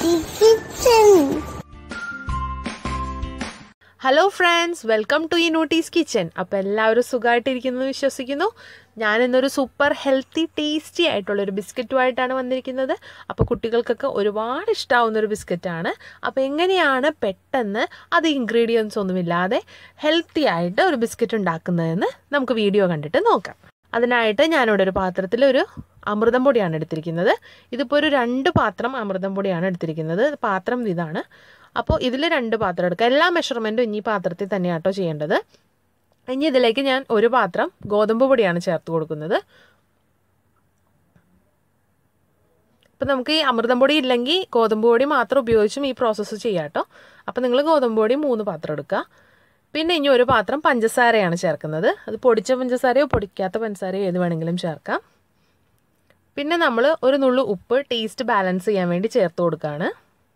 kitchen. Hello friends welcome to ഈ notice kitchen അപ്പോൾ എല്ലാവരും സുഖമായിട്ടിരിക്കുന്നു എന്ന് വിശ്വസിക്കുന്നു ഞാൻ ഇന്നൊരു സൂപ്പർ ഹെൽത്തി ടേസ്റ്റി ആയിട്ടുള്ളൊരു ബിസ്ക്കറ്റുമായിട്ടാണ് വന്നിരിക്കുന്നത് അപ്പോൾ കുട്ടികൾക്കൊക്കെ ഒരുപാട് ഇഷ്ടമാവുന്ന ഒരു ബിസ്ക്കറ്റാണ് അപ്പോൾ എങ്ങനെയാണ് പെട്ടെന്ന് അത് ഇൻഗ്രീഡിയൻസ് ഒന്നുമില്ലാതെ ഹെൽത്തി ആയിട്ട് ഒരു ബിസ്ക്കറ്റ് ഉണ്ടാക്കുന്നതെന്ന് നമുക്ക് വീഡിയോ കണ്ടിട്ട് നോക്കാം അതിനായിട്ട് ഞാനിവിടെ ഒരു പാത്രത്തിൽ ഒരു അമൃതം പൊടിയാണ് എടുത്തിരിക്കുന്നത് ഇതിപ്പോൾ ഒരു രണ്ട് പാത്രം അമൃതം പൊടിയാണ് എടുത്തിരിക്കുന്നത് പാത്രം ഇതാണ് അപ്പോൾ ഇതിൽ രണ്ട് പാത്രം എടുക്കുക എല്ലാ മെഷർമെൻറ്റും ഇനി പാത്രത്തിൽ തന്നെയാട്ടോ ചെയ്യേണ്ടത് ഇനി ഇതിലേക്ക് ഞാൻ ഒരു പാത്രം ഗോതമ്പ് പൊടിയാണ് ചേർത്ത് കൊടുക്കുന്നത് ഇപ്പം നമുക്ക് ഈ അമൃതം പൊടി ഇല്ലെങ്കിൽ ഗോതമ്പ് പൊടി മാത്രം ഉപയോഗിച്ചും ഈ പ്രോസസ്സ് ചെയ്യാം കേട്ടോ അപ്പോൾ നിങ്ങൾ ഗോതമ്പ് പൊടി മൂന്ന് പാത്രം എടുക്കുക പിന്നെ ഇനി ഒരു പാത്രം പഞ്ചസാരയാണ് ചേർക്കുന്നത് അത് പൊടിച്ച പഞ്ചസാരയോ പൊടിക്കാത്ത പഞ്ചസാരയോ ഏത് വേണമെങ്കിലും ചേർക്കാം പിന്നെ നമ്മൾ ഒരു നുള്ളു ഉപ്പ് ടേസ്റ്റ് ബാലൻസ് ചെയ്യാൻ വേണ്ടി ചേർത്ത് കൊടുക്കുകയാണ്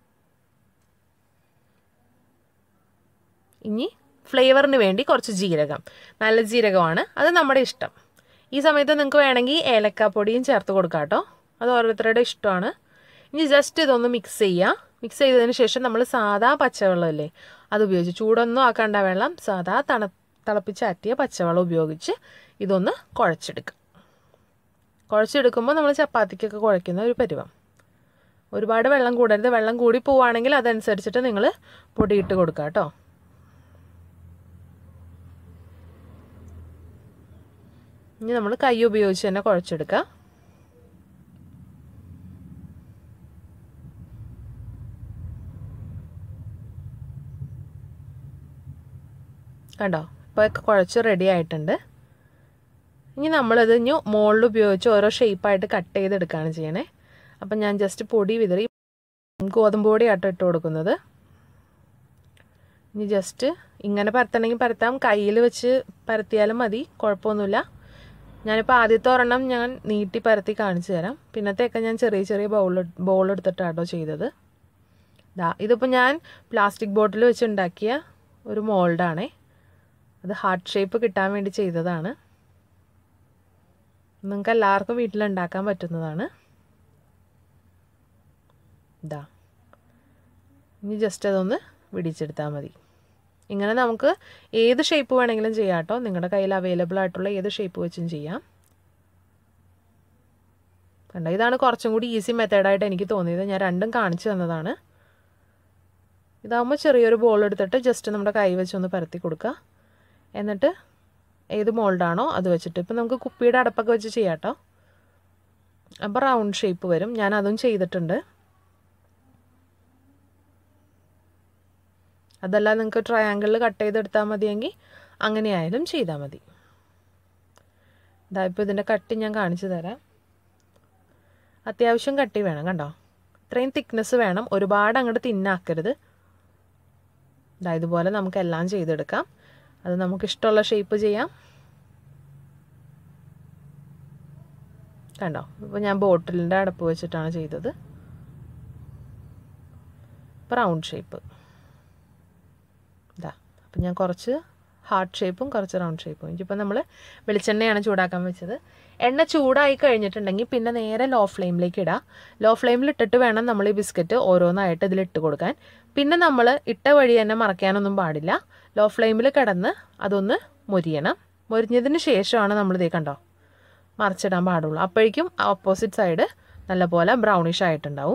ഇനി ഫ്ലേവറിന് വേണ്ടി കുറച്ച് ജീരകം നല്ല ജീരകമാണ് അത് നമ്മുടെ ഇഷ്ടം ഈ സമയത്ത് നിങ്ങൾക്ക് വേണമെങ്കിൽ ഏലക്കാപ്പൊടിയും ചേർത്ത് കൊടുക്കാം കേട്ടോ അത് ഓരോരുത്തരുടെ ഇഷ്ടമാണ് ഇനി ജസ്റ്റ് ഇതൊന്ന് മിക്സ് ചെയ്യുക മിക്സ് ചെയ്തതിന് ശേഷം നമ്മൾ സാധാ പച്ചവെള്ളമല്ലേ അത് ഉപയോഗിച്ച് ചൂടൊന്നും ആക്കേണ്ട വെള്ളം സാധാ തണ തിളപ്പിച്ചാറ്റിയ പച്ചവെള്ളം ഉപയോഗിച്ച് ഇതൊന്ന് കുഴച്ചെടുക്കുക കുഴച്ചെടുക്കുമ്പോൾ നമ്മൾ ചപ്പാത്തിക്കൊക്കെ കുഴയ്ക്കുന്ന ഒരു പരുവം ഒരുപാട് വെള്ളം കൂടരുത് വെള്ളം കൂടി പോവുകയാണെങ്കിൽ അതനുസരിച്ചിട്ട് നിങ്ങൾ പൊടിയിട്ട് കൊടുക്കുക കേട്ടോ ഇനി നമ്മൾ കൈ ഉപയോഗിച്ച് തന്നെ കുഴച്ചെടുക്കുക കണ്ടോ ഇപ്പോൾ കുഴച്ച് റെഡി ആയിട്ടുണ്ട് ഇനി നമ്മളിത് ഇനി മുകളിൽ ഉപയോഗിച്ച് ഓരോ ഷേപ്പായിട്ട് കട്ട് ചെയ്തെടുക്കുകയാണ് ചെയ്യണേ അപ്പം ഞാൻ ജസ്റ്റ് പൊടി വിതറി ഗോതമ്പ് പൊടി ആട്ടോ ഇട്ട് കൊടുക്കുന്നത് ഇനി ജസ്റ്റ് ഇങ്ങനെ പരത്തണമെങ്കിൽ പരത്താം കയ്യിൽ വെച്ച് പരത്തിയാലും മതി കുഴപ്പമൊന്നുമില്ല ഞാനിപ്പോൾ ആദ്യത്തെ ഒരെണ്ണം ഞാൻ നീട്ടി പരത്തി കാണിച്ചു തരാം പിന്നത്തെയൊക്കെ ഞാൻ ചെറിയ ചെറിയ ബൗൾ ബൗൾ എടുത്തിട്ടാട്ടോ ചെയ്തത് ദാ ഇതിപ്പോൾ ഞാൻ പ്ലാസ്റ്റിക് ബോട്ടിൽ വെച്ച് ഉണ്ടാക്കിയ ഒരു മോൾഡാണേ അത് ഹാർട്ട് ഷേപ്പ് കിട്ടാൻ വേണ്ടി ചെയ്തതാണ് നിങ്ങൾക്ക് എല്ലാവർക്കും വീട്ടിലുണ്ടാക്കാൻ പറ്റുന്നതാണ് ഇതാ ഇനി ജസ്റ്റ് അതൊന്ന് വിടിച്ചെടുത്താൽ മതി ഇങ്ങനെ നമുക്ക് ഏത് ഷേപ്പ് വേണമെങ്കിലും ചെയ്യാം കേട്ടോ നിങ്ങളുടെ കയ്യിൽ അവൈലബിൾ ആയിട്ടുള്ള ഏത് ഷേപ്പ് വെച്ചും ചെയ്യാം കണ്ടോ ഇതാണ് കുറച്ചും കൂടി ഈസി മെത്തേഡായിട്ട് എനിക്ക് തോന്നിയത് ഞാൻ രണ്ടും കാണിച്ചു തന്നതാണ് ഇതാകുമ്പോൾ ചെറിയൊരു ബോൾ എടുത്തിട്ട് ജസ്റ്റ് നമ്മുടെ കൈ വെച്ചൊന്ന് പരത്തി കൊടുക്കുക എന്നിട്ട് ഏത് മോൾഡാണോ അത് വെച്ചിട്ട് ഇപ്പം നമുക്ക് കുപ്പിയുടെ അടപ്പൊക്കെ വെച്ച് ചെയ്യാം കേട്ടോ അപ്പോൾ റൗണ്ട് ഷേപ്പ് വരും ഞാൻ അതും ചെയ്തിട്ടുണ്ട് അതല്ല നിങ്ങൾക്ക് ട്രയാങ്കിളിൽ കട്ട് ചെയ്തെടുത്താൽ മതിയെങ്കിൽ അങ്ങനെയായാലും ചെയ്താൽ മതി ഇതാ ഇപ്പോൾ ഇതിൻ്റെ കട്ടി ഞാൻ കാണിച്ചു തരാം അത്യാവശ്യം കട്ടി വേണം കണ്ടോ ഇത്രയും തിക്നെസ് വേണം ഒരുപാട് അങ്ങോട്ട് തിന്നാക്കരുത് ഇതാ ഇതുപോലെ നമുക്ക് എല്ലാം ചെയ്തെടുക്കാം അത് നമുക്ക് ഇഷ്ടമുള്ള ഷേപ്പ് ചെയ്യാം കണ്ടോ ഇപ്പോൾ ഞാൻ ബോട്ടിലിൻ്റെ അടപ്പ് വെച്ചിട്ടാണ് ചെയ്തത് ഇപ്പോൾ റൗണ്ട് ഷേപ്പ് ഇതാ അപ്പം ഞാൻ കുറച്ച് ഹാർട്ട് ഷേപ്പും കുറച്ച് റൗണ്ട് ഷേപ്പും എനിക്കിപ്പോൾ നമ്മൾ വെളിച്ചെണ്ണയാണ് ചൂടാക്കാൻ വെച്ചത് എണ്ണ ചൂടായി കഴിഞ്ഞിട്ടുണ്ടെങ്കിൽ പിന്നെ നേരെ ലോ ഫ്ലെയിമിലേക്ക് ഇടാം ലോ ഫ്ലെയിമിൽ ഇട്ടിട്ട് വേണം നമ്മൾ ഈ ബിസ്ക്കറ്റ് ഓരോന്നായിട്ട് ഇതിലിട്ട് കൊടുക്കാൻ പിന്നെ നമ്മൾ ഇട്ട വഴി തന്നെ മറക്കാനൊന്നും പാടില്ല ലോ ഫ്ലെയിമിൽ കിടന്ന് അതൊന്ന് മൊരിയണം മൊരിഞ്ഞതിന് ശേഷമാണ് നമ്മൾ ഇതേ കണ്ടോ മറിച്ചിടാൻ പാടുള്ളൂ അപ്പോഴേക്കും ഓപ്പോസിറ്റ് സൈഡ് നല്ലപോലെ ബ്രൗണിഷ് ആയിട്ടുണ്ടാവും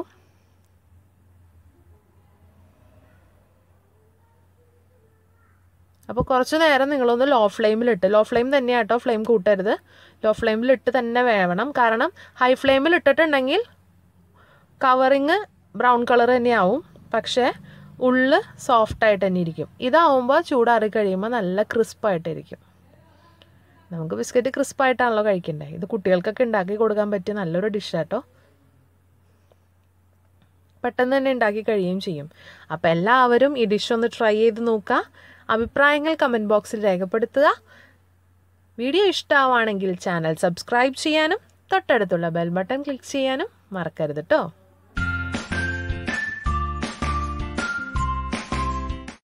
അപ്പോൾ കുറച്ച് നേരം നിങ്ങളൊന്ന് ലോ ഫ്ലെയിമിലിട്ട് ലോ ഫ്ലെയിം തന്നെയാണ് കേട്ടോ ഫ്ലെയിം കൂട്ടരുത് ലോ ഫ്ലെയിമിലിട്ട് തന്നെ വേവണം കാരണം ഹൈ ഫ്ലെയിമിൽ ഇട്ടിട്ടുണ്ടെങ്കിൽ കവറിങ് ബ്രൗൺ കളർ തന്നെയാവും പക്ഷേ ഉള്ള് സോഫ്റ്റ് ആയിട്ട് തന്നെ ഇരിക്കും ഇതാവുമ്പോൾ ചൂടാറി കഴിയുമ്പോൾ നല്ല ക്രിസ്പായിട്ടിരിക്കും നമുക്ക് ബിസ്ക്കറ്റ് ക്രിസ്പായിട്ടാണല്ലോ കഴിക്കണ്ടേ ഇത് കുട്ടികൾക്കൊക്കെ ഉണ്ടാക്കി കൊടുക്കാൻ പറ്റിയ നല്ലൊരു ഡിഷാട്ടോ പെട്ടെന്ന് തന്നെ ഉണ്ടാക്കി കഴിയുകയും ചെയ്യും അപ്പോൾ എല്ലാവരും ഈ ഡിഷ് ഒന്ന് ട്രൈ ചെയ്ത് നോക്കുക അഭിപ്രായങ്ങൾ കമൻറ്റ് ബോക്സിൽ രേഖപ്പെടുത്തുക വീഡിയോ ഇഷ്ടമാവുകയാണെങ്കിൽ ചാനൽ സബ്സ്ക്രൈബ് ചെയ്യാനും തൊട്ടടുത്തുള്ള ബെൽ ബട്ടൺ ക്ലിക്ക് ചെയ്യാനും മറക്കരുത് കേട്ടോ